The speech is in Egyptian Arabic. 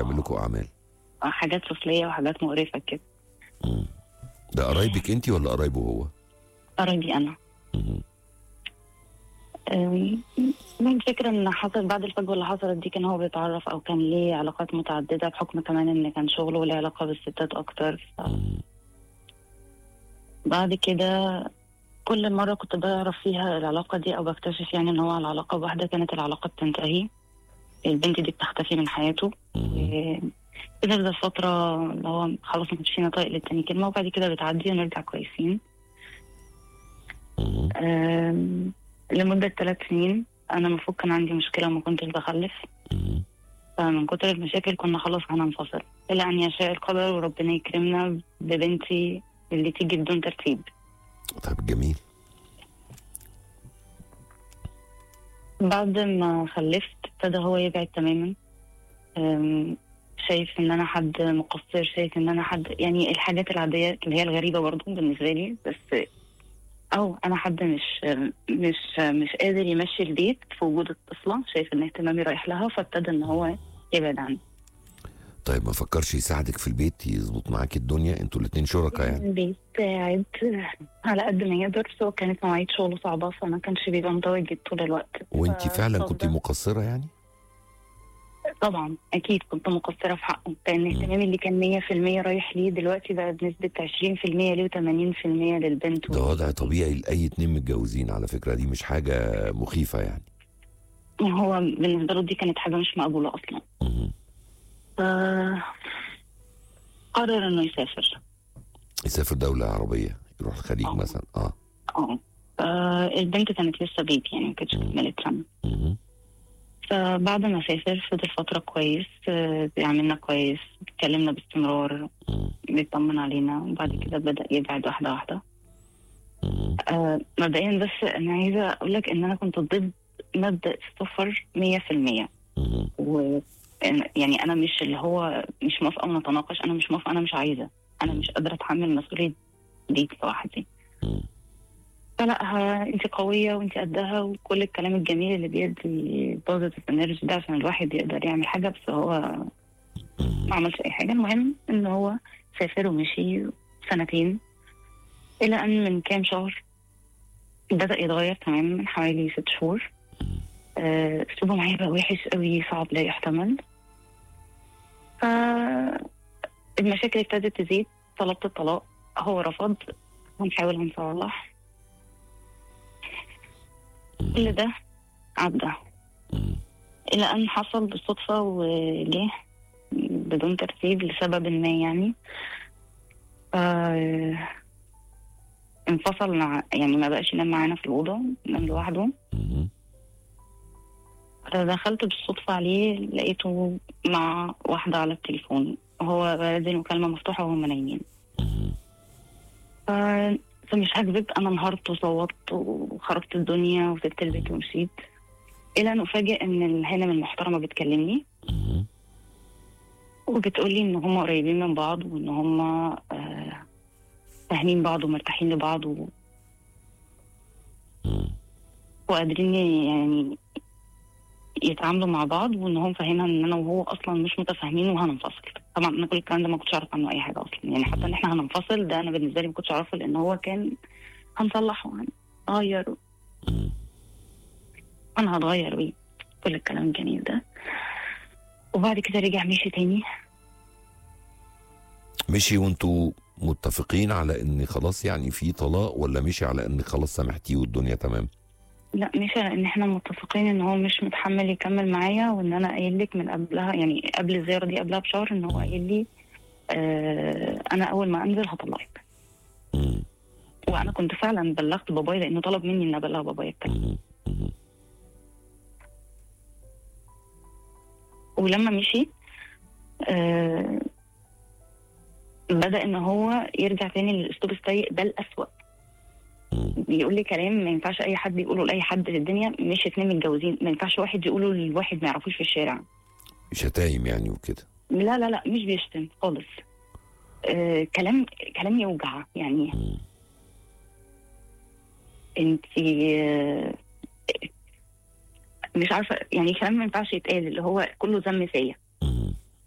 يعمل لكم اعمال آه، حاجات سفليه وحاجات مقرفه كده مم. ده قرايبك انت ولا قرايبه هو قرايبي انا مم. أم، الفكرة ان حصل بعد الفجوة اللي حصلت دي كان هو بيتعرف او كان ليه علاقات متعددة بحكم كمان ان كان شغله له علاقة بالستات اكتر ف- مم. بعد كده كل مرة كنت بعرف فيها العلاقة دي او بكتشف يعني ان هو على علاقة واحدة كانت العلاقة بتنتهي البنت دي بتختفي من حياته مم. بنفضل فترة اللي هو خلاص ما كانش فينا طايق للتاني كلمة وبعد كده بتعدي ونرجع كويسين مم. أم، لمدة ثلاث سنين أنا المفروض كان عندي مشكلة وما كنتش بخلف مم. فمن كتر المشاكل كنا خلاص هننفصل إلى أن يشاء القدر وربنا يكرمنا ببنتي اللي تيجي بدون ترتيب طيب جميل بعد ما خلفت ابتدى هو يبعد تماما أم، شايف ان انا حد مقصر شايف ان انا حد يعني الحاجات العاديه اللي هي الغريبه برضه بالنسبه لي بس او انا حد مش مش مش قادر يمشي البيت في وجود الطفله شايف ان اهتمامي رايح لها فابتدى ان هو يبعد عني طيب ما فكرش يساعدك في البيت يظبط معاك الدنيا انتوا الاتنين شركاء يعني بيساعد على قد ما يقدر بس هو كانت مواعيد شغله صعبه فما كانش بيبقى متواجد طول الوقت وانت ف- فعلا كنت فده- مقصره يعني طبعا اكيد كنت مقصره في حقه لان اهتمامي اللي كان 100% رايح ليه دلوقتي بقى بنسبه 20% ليه و80% للبنت ده وضع طبيعي لاي اتنين متجوزين على فكره دي مش حاجه مخيفه يعني هو بالنسبه له دي كانت حاجه مش مقبوله اصلا مم. ف قرر انه يسافر يسافر دوله عربيه يروح الخليج آه. مثلا اه اه ف- البنت كانت لسه بيبي يعني ما كانتش مم. كملت سنه مم. فبعد ما سافر فضل فتره كويس آه، بيعاملنا كويس اتكلمنا باستمرار مم. بيطمن علينا وبعد كده بدا يبعد واحده واحده مم. آه، مبدئيا بس انا عايزه اقول لك ان انا كنت ضد مبدا السفر 100% مم. و يعني انا مش اللي هو مش موافقه ونتناقش انا مش موافقه انا مش عايزه انا مش قادره اتحمل مسؤوليه بيتي لوحدي مم. فلا ها انت قويه وانت قدها وكل الكلام الجميل اللي بيدي بوزيتيف انرجي ده عشان الواحد يقدر يعمل حاجه بس هو مم. ما عملش اي حاجه المهم ان هو سافر ومشي سنتين الى ان من كام شهر بدا يتغير تماما من حوالي ست شهور آه، اسلوبه معايا بقى وحش قوي صعب لا يحتمل ف المشاكل ابتدت تزيد طلبت الطلاق هو رفض ونحاول نصلح كل ده عدى مم. الى ان حصل بالصدفه وجه بدون ترتيب لسبب ما يعني آه، انفصل مع يعني ما بقاش ينام معانا في الاوضه نام لوحده مم. دخلت بالصدفة عليه لقيته مع واحدة على التليفون وهو بادئ المكالمة مفتوحة وهم نايمين مم. ف- فمش هكذب أنا انهارت وصوتت وخربت الدنيا وسبت البيت ومشيت إلى أن أفاجئ إن الهانم المحترمة بتكلمني مم. وبتقولي إن هم قريبين من بعض وإن هم آه، فاهمين بعض ومرتاحين لبعض و- مم. وقادرين يعني يتعاملوا مع بعض وان هم فاهمها ان انا وهو اصلا مش متفاهمين وهننفصل طبعا انا كل الكلام ده ما كنتش اعرف عنه اي حاجه اصلا يعني حتى ان احنا هننفصل ده انا بالنسبه لي ما كنتش اعرفه لان هو كان هنصلح وهنغير مم. وانا هتغير وي كل الكلام الجميل ده وبعد كده رجع مشي تاني مشي وانتوا متفقين على ان خلاص يعني في طلاق ولا مشي على ان خلاص سامحتيه والدنيا تمام لا مش ان احنا متفقين ان هو مش متحمل يكمل معايا وان انا قايل لك من قبلها يعني قبل الزياره دي قبلها بشهر ان هو قايل لي آه انا اول ما انزل هطلقك مم. وانا كنت فعلا بلغت بابايا لانه طلب مني ان ابلغ بابايا الكلام مم. مم. ولما مشي آه بدا ان هو يرجع تاني للاسلوب السيء ده الاسوأ مم. بيقول لي كلام ما ينفعش اي حد يقوله لاي حد في الدنيا مش اتنين متجوزين ما ينفعش واحد يقوله لواحد ما يعرفوش في الشارع شتايم يعني وكده لا لا لا مش بيشتم خالص آه كلام كلام يوجع يعني مم. انت آه مش عارفه يعني كلام ما ينفعش يتقال اللي هو كله ذم فيا مم.